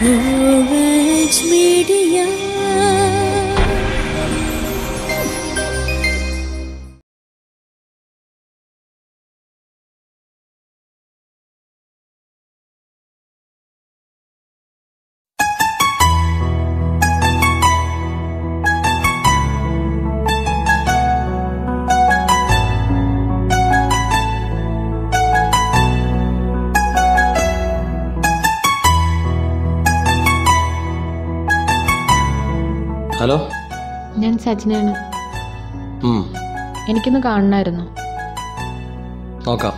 Novage Media. Hello ഞാൻ സജിനാണ് ഉം, എനിക്കൊന്ന് കാണണമായിരുന്നു നോക്കാം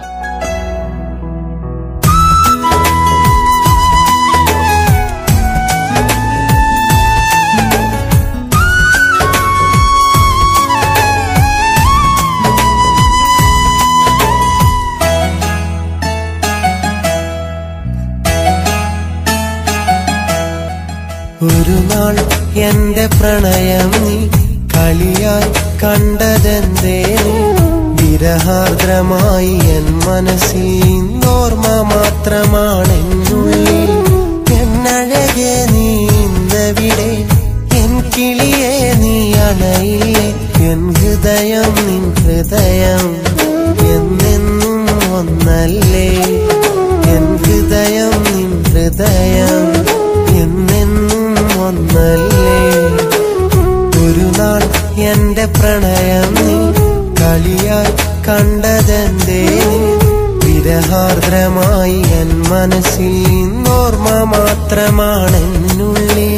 ഒരു നാൾ എന്റെ പ്രണയം നീ കളിയായി കണ്ടതെന്തേ നീ? വിരഹാർദ്രമായി എൻ മനസ്സിൽ ഇന്നോർമ്മ മാത്രമാണെന്നുള്ളിൽ എന്നഴകെ നീ ഇന്നവിടെ എൻ കിളിയെ നീ അണയില്ലേ എൻ ഹൃദയം നിൻ ഹൃദയം എന്നെന്നും ഒന്നല്ലേ എൻ ഹൃദയം നിൻ ഹൃദയം എന്നെന്നും ഒന്നല്ലേ ഒരു നാൾ എന്റെ പ്രണയം നീ കളിയായി കണ്ടതെന്തേ നീ? വിരഹാർദ്രമായി എൻ മനസ്സിൽ ഇന്നോർമ്മ മാത്രമാണെന്നുള്ളിൽ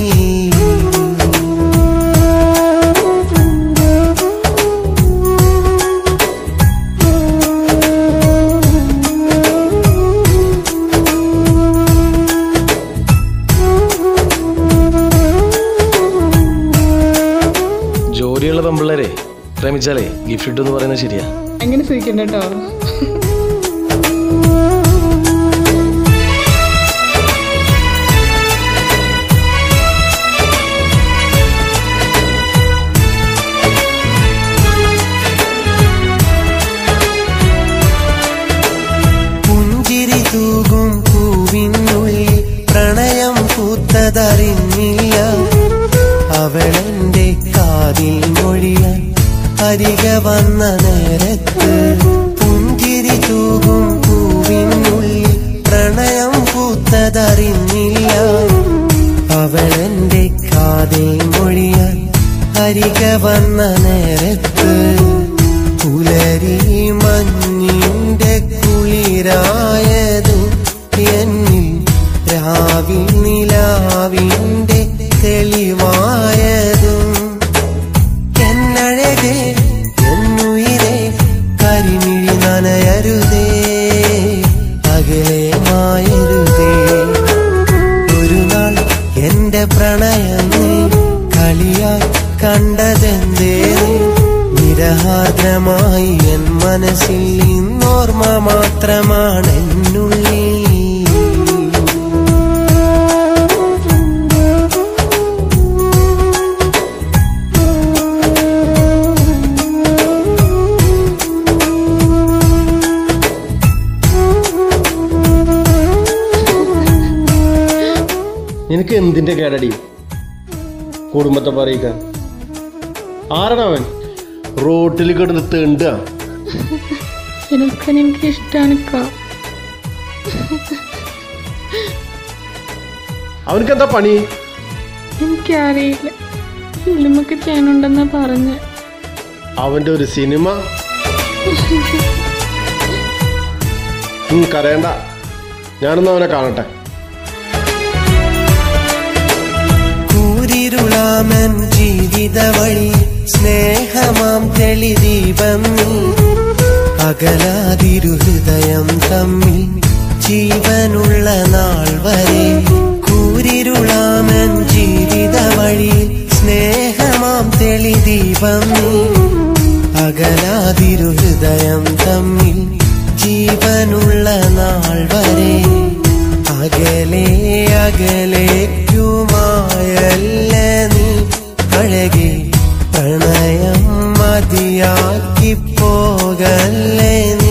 ജോലിയുള്ള പെമ്പിള്ളേരെ പ്രേമിച്ചാലേ ഗിഫ്റ്റ് ഇട്ടെന്ന് പറയുന്നത് ശരിയാ അങ്ങനെ ചോദിക്കണ്ട കേട്ടോ പുഞ്ചിരി തൂകും പൂവിനുള്ളിൽ പ്രണയം പൂത്തതറിഞ്ഞില്ല അവളെന്റെ കാതിൽ മൊഴിയാൻ അരിക വന്ന നേരത്ത് പുഞ്ചിരി തൂകും പൂവിനുള്ളിൽ പ്രണയം പൂത്തതറിഞ്ഞില്ല അവളെന്റെ കാതിൽ മൊഴിയാൻ അരിക വന്ന നേരത്ത് പുലരി മഞ്ഞിന്റെ കുളിരായതു എന്നിൽ രാവിൽ നിലാവിന്റെ തെളിവായതും എന്നഴകെ എന്നുയിരെ കരിമിഴി നനയരുതേ അകലെ മായരുതേ ഒരു നാൾ എന്റെ പ്രണയം നീ കളിയായി കണ്ടതെന്തേ നീ? നിരഹാദ്രമായി എൻ മനസ്സിൽ ഇന്നോർമ്മ മാത്രമാണ് എന്നുള്ളിൽ നിനക്ക് എന്തിന്റെ കേടടി കുടുംബത്തെ പറയിക്കാൻ ആരാണ് അവൻ റോട്ടിൽ കിടന്ന് തെണ്ടുക എനിക്ക് എനിക്ക് ഇഷ്ടമാണ് അവനക്ക് എന്താ പണി എനിക്കറിയില്ല ഫിലിമൊക്കെ ചെയ്യാനുണ്ടെന്നാ പറഞ്ഞ് അവന്റെ ഒരു സിനിമ ഉം, കരയണ്ട ഞാനൊന്ന് അവനെ കാണട്ടെ കൂരിരുളാമൻ ജീവിത വഴി സ്നേഹമാം തെളിദീപം നീ അകലാതിരു ഹൃദയം തമ്മിൽ ജീവനുള്ള നാൾ വരെ കൂരിരുളാമൻ ജീവിത വഴി സ്നേഹമാം തെളിദീപം നീ അകലാതിരു ഹൃദയം തമ്മിൽ ജീവനുള്ള നാൾ വരെ അകലെ അകലേക്കുമായല്ല നീ അഴകെ പ്രണയം മതിയാക്കി പോകല്ലേ നീ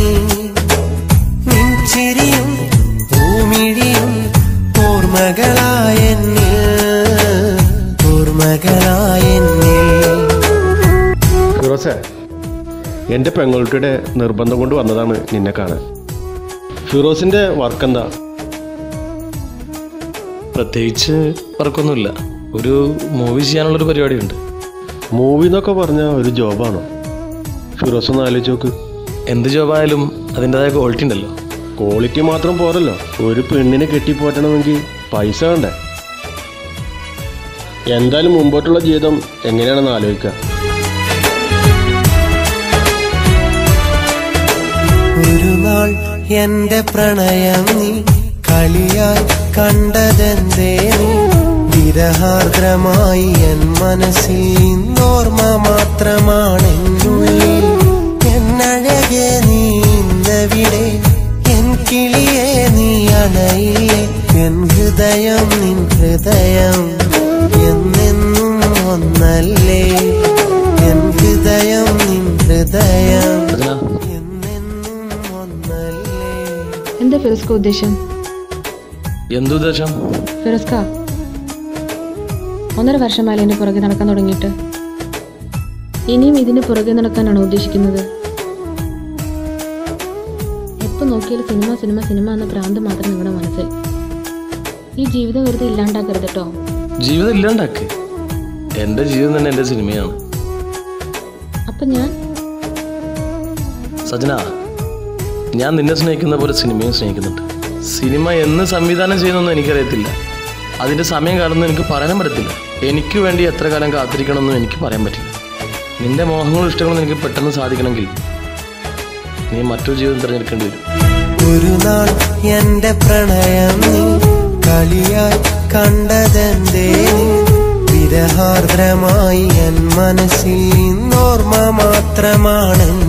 നിൻചിരിയും പൂമിഴിയും ഓർമ്മകളായ എൻ്റെ പെങ്ങളുട്ടിയുടെ നിർബന്ധം കൊണ്ട് വന്നതാണ് നിന്നെ കാണാൻ ഫിറോസിൻ്റെ വർക്ക് എന്താ പ്രത്യേകിച്ച് വർക്കൊന്നുമില്ല ഒരു മൂവി ചെയ്യാനുള്ളൊരു പരിപാടിയുണ്ട് മൂവി എന്നൊക്കെ പറഞ്ഞാൽ ഒരു ജോബാണോ ഫിറോസ് ഒന്ന് ആലോചിച്ച് നോക്ക് എന്ത് ജോബായാലും അതിൻ്റെതായ ക്വാളിറ്റി ഉണ്ടല്ലോ ക്വാളിറ്റി മാത്രം പോരല്ലോ ഒരു പെണ്ണിനെ കെട്ടിപ്പോറ്റണമെങ്കിൽ പൈസ വേണ്ടേ എന്തായാലും മുമ്പോട്ടുള്ള ജീവിതം എങ്ങനെയാണെന്ന് ആലോചിക്കുക ഒരു നാൾ എന്റെ പ്രണയം നീ കളിയായി കണ്ടതെന്തേ നീ വിരഹാർദ്രമായി എൻ മനസ്സിൽ ഇന്നോർമ്മ മാത്രമാണെന്നുള്ളിൽ എന്നഴകെ നീ ഇന്നവിടെ എൻ കിളിയെ നീ അണയില്ലേ എൻ ഹൃദയം നിൻ ഹൃദയം എന്നെന്നും ഒന്നല്ലേ എൻ ഹൃദയം നിൻ ഹൃദയം സജന എന്നെന്നും ഒന്നല്ലേ എന്താ ഫിറോസ്ക ഉദ്ദേശം എന്തുദ്ദേശം ഫിറോസ്ക ഒന്നര വർഷമായി എൻ്റെ പുറകെ നടക്കാൻ തുടങ്ങിയിട്ട് ഇനിയും ഇതിന് പുറകെ നടക്കാനാണോ ഉദ്ദേശിക്കുന്നത് എപ്പോൾ നോക്കിയാലും സിനിമ സിനിമ സിനിമ എന്ന ഭ്രാന്ത് മാത്രം നിങ്ങളുടെ മനസ്സിൽ ഈ ജീവിതം വെറുതെ ഇല്ലാണ്ടാക്കരുത് കേട്ടോ ജീവിതം ഇല്ലാണ്ടാക്ക് എൻ്റെ ജീവിതം തന്നെ എൻ്റെ സിനിമയാണ് അപ്പം ഞാൻ സജന ഞാൻ നിന്നെ സ്നേഹിക്കുന്ന പോലെ സിനിമയും സ്നേഹിക്കുന്നുണ്ട് സിനിമ എന്ന് സംവിധാനം ചെയ്യുന്നൊന്നും എനിക്കറിയത്തില്ല അതിൻ്റെ സമയം കാണുന്നു എനിക്ക് പറയാൻ പറ്റത്തില്ല എനിക്ക് വേണ്ടി എത്ര കാലം കാത്തിരിക്കണമെന്നും എനിക്ക് പറയാൻ പറ്റില്ല നിന്റെ മോഹങ്ങളും ഇഷ്ടങ്ങളും എനിക്ക് പെട്ടെന്ന് സാധിക്കണമെങ്കിൽ നീ മറ്റൊരു ജീവിതം തിരഞ്ഞെടുക്കേണ്ടി വരും ഒരു നാൾ എന്റെ പ്രണയം നീ കളിയായി കണ്ടതെന്തേ നീ വിരഹാർദ്രമായി എൻ മനസ്സിൽ ഇന്നോർമ്മ മാത്രമാണ്